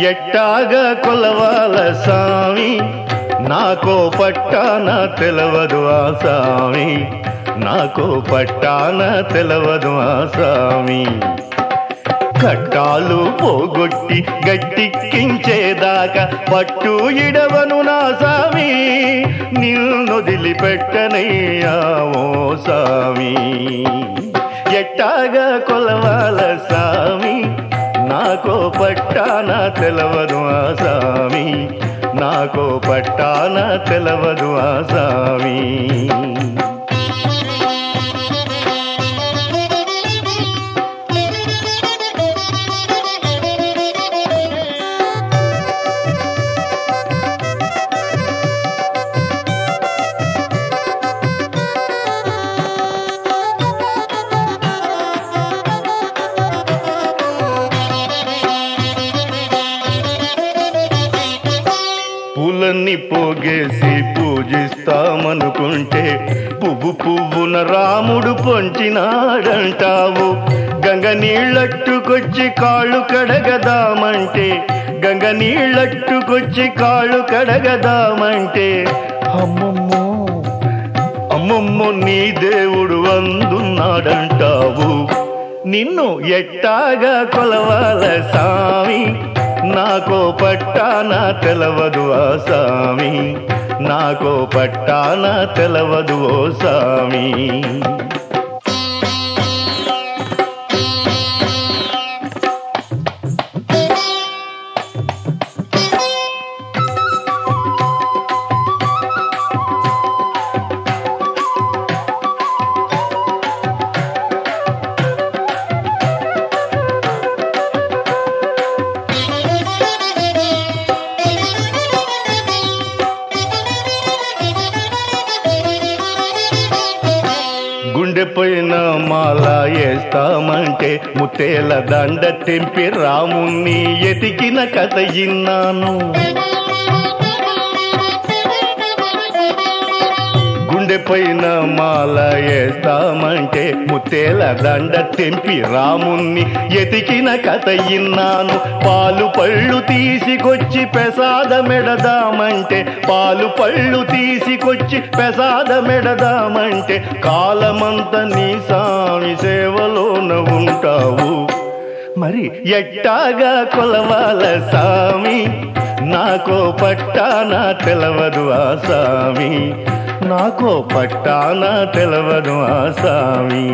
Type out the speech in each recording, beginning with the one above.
ఎట్టాగా కొలవాల సామి నాకో పట్టాన తెలవదు ఆ సామి నాకో పట్టాన తెలవదు ఆ సామి కట్టాలు పోగొట్టి గట్టిక్కించేదాకా పట్టు ఇడవను నా సామి నిన్నొదిలిపెట్టనయ్యా ఓ సామి ఎట్టాగా కొలవాల సామి నాకో పట్టాన తెలవదు ఆ సామి నాకో పట్టాన తెలవదు ఆ సామి పూలన్నీ పోగేసి పూజిస్తామనుకుంటే పువ్వు పువ్వున రాముడు పొంచినాడంటావు గంగ నీళ్ళట్టుకొచ్చి కాళ్ళు కడగదామంటే గంగ నీళ్ళట్టుకొచ్చి కాళ్ళు కడగదామంటే అమ్మమ్మో అమ్మమ్మో నీ దేవుడు అందున్నాడంటావు నిన్ను ఎట్టాగా కొలవాల సామి నాకో పట్టాన తెలవదు ఆ సామి నాకో పట్టాన తెలవదు ఓ సామి గుండె పైన మాల వేస్తామంటే ముత్తేల దండ తెంపి రాముణ్ణి ఎతికిన కథ ఇన్నాను గుండె పైన మాల వేస్తామంటే ముత్తేల దండ తెంపి రాముణ్ణి ఎతికిన కథ ఇన్నాను పాలు పళ్ళు తీసుకొచ్చి పెసాదమెడదామంటే పాలు పళ్ళు తీసుకొచ్చి పెసాదమెడదామంటే కాలమంత నీ సామి సేవలోన ఉంటావు మరి ఎట్టాగా కొలవాల సామి నాకో పట్టాన తెలవదు ఆ సామి నాకో పట్టాన తెలవదు ఆ సామి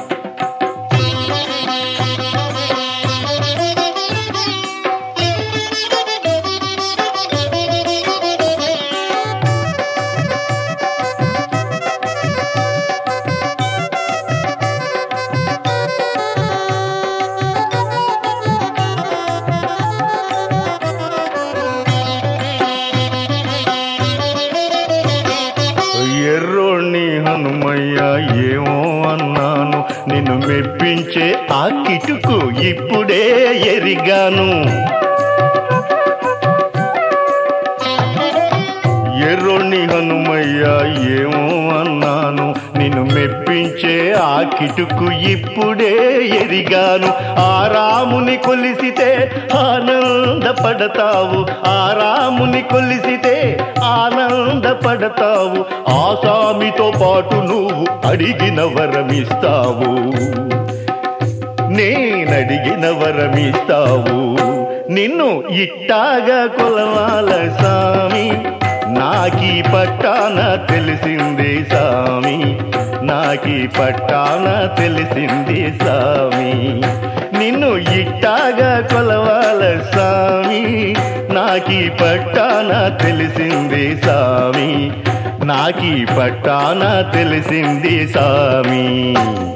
ఎర్రోణ్ణి హనుమయ్య ఏమో అన్నాను నిన్ను మెప్పించే ఆ కిటుకు ఇప్పుడే ఎరిగాను ఎర్రోణ్ణి హనుమయ్య ఏమో అన్నాను నిన్ను మెప్పించే ఆ కిటుకు ఇప్పుడే ఎరిగాను ఆ రాముని కొలిసితే ఆనందపడతావు ఆ రాముని కొలిసితే ఆనందపడతావు ఆ స్వామితో పాటు నువ్వు అడిగిన వరమిస్తావు నేనడిగిన వరమిస్తావు నిన్ను ఇట్టాగా కొలవాల సామి నాకీ పట్టాన తెలిసింది సామి నాకీ పట్టాన తెలిసింది సామి నిన్ను ఇట్టాగా కొలవాల సామి నాకీ పట్టాన తెలిసింది సామి నాకీ పట్టాన తెలిసింది సామి